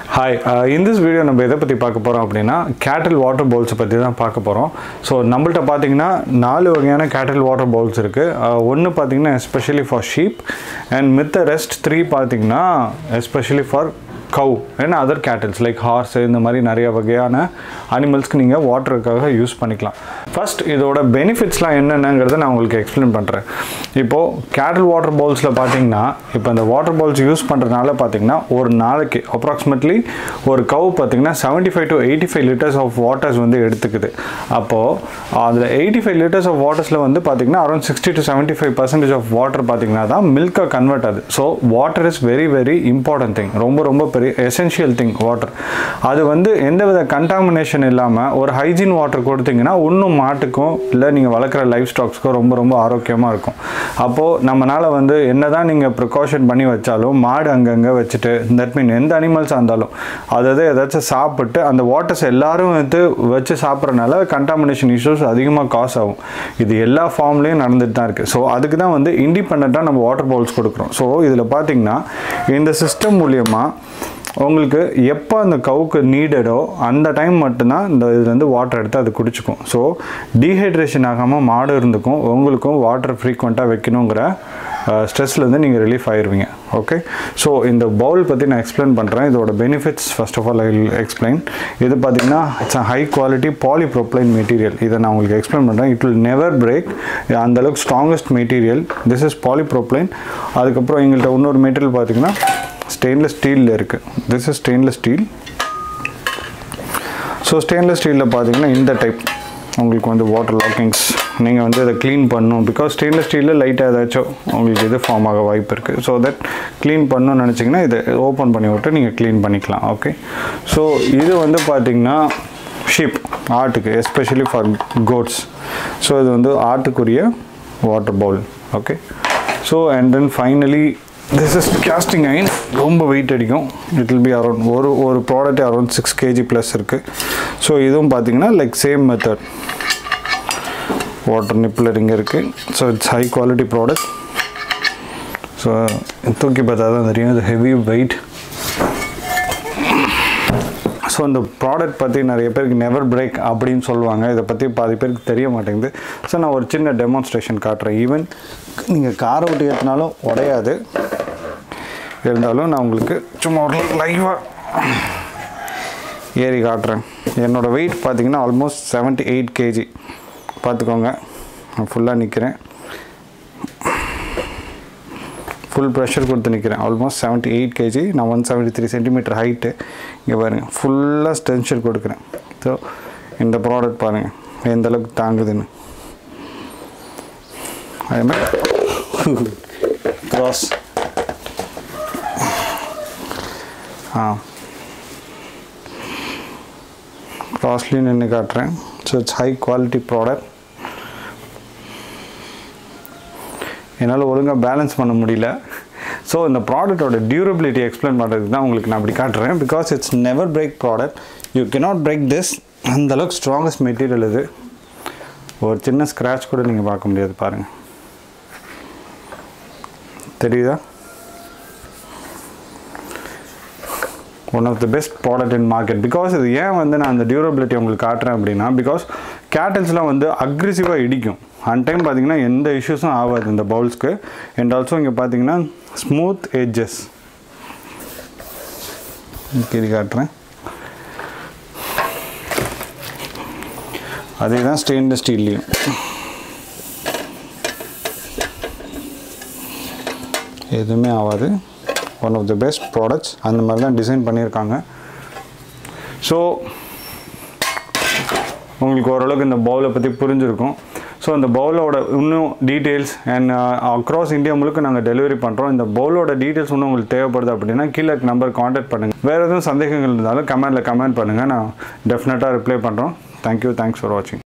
hi இந்த video நம்ம எதை பற்றி பார்க்க போகிறோம் அப்படின்னா கேட்டில் வாட்டர் பவுல்ஸை பற்றி தான் பார்க்க போகிறோம் ஸோ நம்மள்ட்ட பார்த்தீங்கன்னா நாலு வகையான கேட்டில் வாட்டர் பவுல்ஸ் இருக்குது ஒன்று பார்த்தீங்கன்னா எஸ்பெஷலி ஃபார் ஷீப் அண்ட் மித்த ரெஸ்ட் த்ரீ பார்த்தீங்கன்னா especially for cow and other cattles like horse இந்த மாதிரி நிறைய வகையான அனிமல்ஸ்க்கு நீங்கள் வாட்டருக்காக யூஸ் பண்ணிக்கலாம் ஃபர்ஸ்ட் இதோட பெனிஃபிட்ஸ்லாம் என்னென்னங்கிறத நான் உங்களுக்கு எக்ஸ்பிளைன் பண்ணுறேன் இப்போது கேட்டில் வாட்டர் பவுல்ஸில் பார்த்தீங்கன்னா இப்போ இந்த வாட்டர் பவுல்ஸ் யூஸ் பண்ணுறதுனால பார்த்தீங்கன்னா ஒரு நாளைக்கு அப்ராக்சிமேட்லி ஒரு கவ் பார்த்தீங்கன்னா seventy five to eighty five litres of waters வந்து எடுத்துக்குது அப்போது அதில் எயிட்டி ஃபைவ் லிட்டர்ஸ் ஆஃப் வாட்டர்ஸில் வந்து பார்த்தீங்கன்னா around sixty to seventy five percentage of water பார்த்தீங்கன்னா தான் மில்காக கன்வெர்ட் ஆகுது so water is very very important thing ரொம்ப ரொம்ப பெரிய எசென்ஷியல் திங் வாட்டர் அது வந்து எந்தவித கண்டாமினேஷன் இல்லாமல் ஒரு ஹைஜீன் வாட்டர் கொடுத்தீங்கன்னா இன்னும் மாட்டுக்கும் இல்லை நீங்கள் வளர்க்குற லைஃப் ஸ்டாக்ஸ்க்கும் ரொம்ப ரொம்ப ஆரோக்கியமாக இருக்கும் அப்போது நம்மளால் வந்து என்ன தான் நீங்கள் ப்ரிகாஷன் பண்ணி வச்சாலும் மாடு அங்கங்கே வச்சுட்டு தட் மீன் எந்த அனிமல்ஸாக இருந்தாலும் அதாவது ஏதாச்சும் சாப்பிட்டு அந்த வாட்டர்ஸ் எல்லாரும் வந்து வச்சு சாப்பிட்றனால கண்டாமினேஷன் இஷ்யூஸ் அதிகமாக காஸ் ஆகும் இது எல்லா ஃபார்ம்லேயும் நடந்துட்டு தான் இருக்குது ஸோ அதுக்கு தான் வந்து இண்டிபெண்ட்டாக நம்ம வாட்டர் பவுல்ஸ் கொடுக்குறோம் ஸோ இதில் பார்த்தீங்கன்னா இந்த சிஸ்டம் மூலியமாக உங்களுக்கு எப்போ அந்த கவுக்கு நீடடோ அந்த டைம் மட்டும்தான் இந்த இதுலேருந்து வாட்டர் எடுத்து அது குடிச்சுக்கும் ஸோ டீஹைட்ரேஷன் ஆகாமல் மாடு இருந்துக்கும் உங்களுக்கும் வாட்டர் ஃப்ரீக்வெண்ட்டாக வைக்கணுங்கிற ஸ்ட்ரெஸ்லேருந்து நீங்கள் ரிலீஃப் ஆயிடுவீங்க ஓகே ஸோ இந்த பவுல் பற்றி நான் எக்ஸ்பிளைன் பண்ணுறேன் இதோட benefits first of all I explain இது பார்த்தீங்கன்னா it's a high quality polypropylene material இதை நான் உங்களுக்கு எக்ஸ்பிளைன் பண்ணுறேன் இட் வில் நெவர் பிரேக் அந்தளவுக்கு strongest material this is polypropylene அதுக்கப்புறம் எங்கள்கிட்ட இன்னொரு மெட்டீரியல் பார்த்தீங்கன்னா ஸ்டெயின்லெஸ் ஸ்டீலில் இருக்குது this is stainless steel so stainless ஸ்டீலில் பார்த்தீங்கன்னா இந்த டைப் உங்களுக்கு வந்து வாட்டர் லாக்கிங்ஸ் நீங்கள் வந்து அதை க்ளீன் பண்ணணும் பிகாஸ் ஸ்டெயின்லெஸ் ஸ்டீலில் லைட்டாக ஏதாச்சும் உங்களுக்கு இது ஃபார்ம் ஆக வாய்ப்பு இருக்குது ஸோ தட் க்ளீன் பண்ணணும்னு நினச்சிங்கன்னா இதை ஓப்பன் பண்ணி விட்டு நீங்கள் க்ளீன் பண்ணிக்கலாம் ஓகே ஸோ இது வந்து பார்த்திங்கன்னா ஷீப் ஆட்டுக்கு எஸ்பெஷலி ஃபார் கோட்ஸ் ஸோ இது வந்து ஆட்டுக்குரிய water bowl okay so and then finally this is casting iron ரொம்ப வெயிட் அடிக்கும் இட் வில் பி அரௌண்ட் ஒரு ஒரு product around six KG plus இருக்குது ஸோ இதுவும் பார்த்தீங்கன்னா like same method water nipple இங்கே இருக்குது so it's high quality product so தூக்கி பார்த்தா தான் தெரியும் இது ஹெவி வெயிட் ஸோ இந்த ப்ராடக்ட் பற்றி நிறைய பேருக்கு நெவர் பிரேக் அப்படின்னு சொல்லுவாங்க இதை பற்றி பாதி பேருக்கு தெரிய மாட்டேங்குது ஸோ நான் ஒரு சின்ன டெமான்ஸ்ட்ரேஷன் காட்டுறேன் ஈவன் நீங்கள் காரை விட்டு ஏற்றினாலும் உடையாது இருந்தாலும் நான் உங்களுக்கு சும்மா ஒரு லைவாக ஏறி காட்டுறேன் என்னோடய வெயிட் பார்த்தீங்கன்னா ஆல்மோஸ்ட் செவன்ட்டி எயிட் கேஜி பார்த்துக்கோங்க நான் ஃபுல்லாக நிற்கிறேன் ஃபுல் ப்ரெஷர் கொடுத்து நிற்கிறேன் ஆல்மோஸ்ட் செவன்ட்டி எயிட் கேஜி நான் one seventy three centimeter height இங்கே பாருங்கள் ஃபுல்லாக டென்ஷன் கொடுக்குறேன் ஸோ இந்த ப்ராடக்ட் பாருங்கள் எந்த அளவுக்கு தாங்குதுன்னு அதே மாதிரி க்ராஸ் ஆ க்ராஸ்லேயும் நின்று காட்டுறேன் so it's high quality product என்னால் ஒழுங்காக பேலன்ஸ் பண்ண முடியல ஸோ இந்த ப்ராடக்டோட டியூரபிலிட்டி எக்ஸ்பிளைன் பண்ணுறதுக்கு தான் உங்களுக்கு நான் அப்படி காட்டுறேன் because it's never break product you cannot break this அந்தளவுக்கு ஸ்ட்ராங்கஸ்ட் மெட்டீரியல் இது ஒரு சின்ன ஸ்க்ராட்ச் கூட நீங்கள் பார்க்க முடியாது பாருங்கள் தெரியுதா one of the best product in market because இது ஏன் வந்து நான் அந்த டியூரபிலிட்டி உங்களுக்கு காட்டுறேன் அப்படின்னா பிகாஸ் கேட்டல்ஸ்லாம் வந்து அக்ரெசிவாக இடிக்கும் அன் டைம் பார்த்தீங்கன்னா எந்த இஷ்யூஸும் ஆகாது இந்த பவுல்ஸ்க்கு அண்ட் ஆல்சோ இங்கே பார்த்தீங்கன்னா ஸ்மூத் எட்ஜஸ் இது காட்டுறேன் அதே தான் ஸ்டெயின்லெஸ் ஸ்டீல்லையும் எதுவுமே ஆகாது one of the best products அந்த மாதிரி தான் டிசைன் பண்ணியிருக்காங்க ஸோ உங்களுக்கு ஓரளவுக்கு இந்த பவுலை பற்றி புரிஞ்சிருக்கும் ஸோ இந்த பவுலோட இன்னும் டீட்டெயில்ஸ் அண்ட் அக்ராஸ் இந்தியா முழுக்க நாங்கள் டெலிவரி பண்ணுறோம் இந்த பவுலோட டீட்டெயில்ஸ் இன்னும் உங்களுக்கு தேவைப்படுது அப்படின்னா கீழே நம்பர் காண்டாக்ட் பண்ணுங்கள் வேறு எதுவும் சந்தேகங்கள் இருந்தாலும் கமெண்டில் கமெண்ட் பண்ணுங்கள் நான் டெஃபினட்டாக ரிப்ளை பண்ணுறோம் தேங்க்யூ தேங்க்ஸ் ஃபார் வாட்சிங்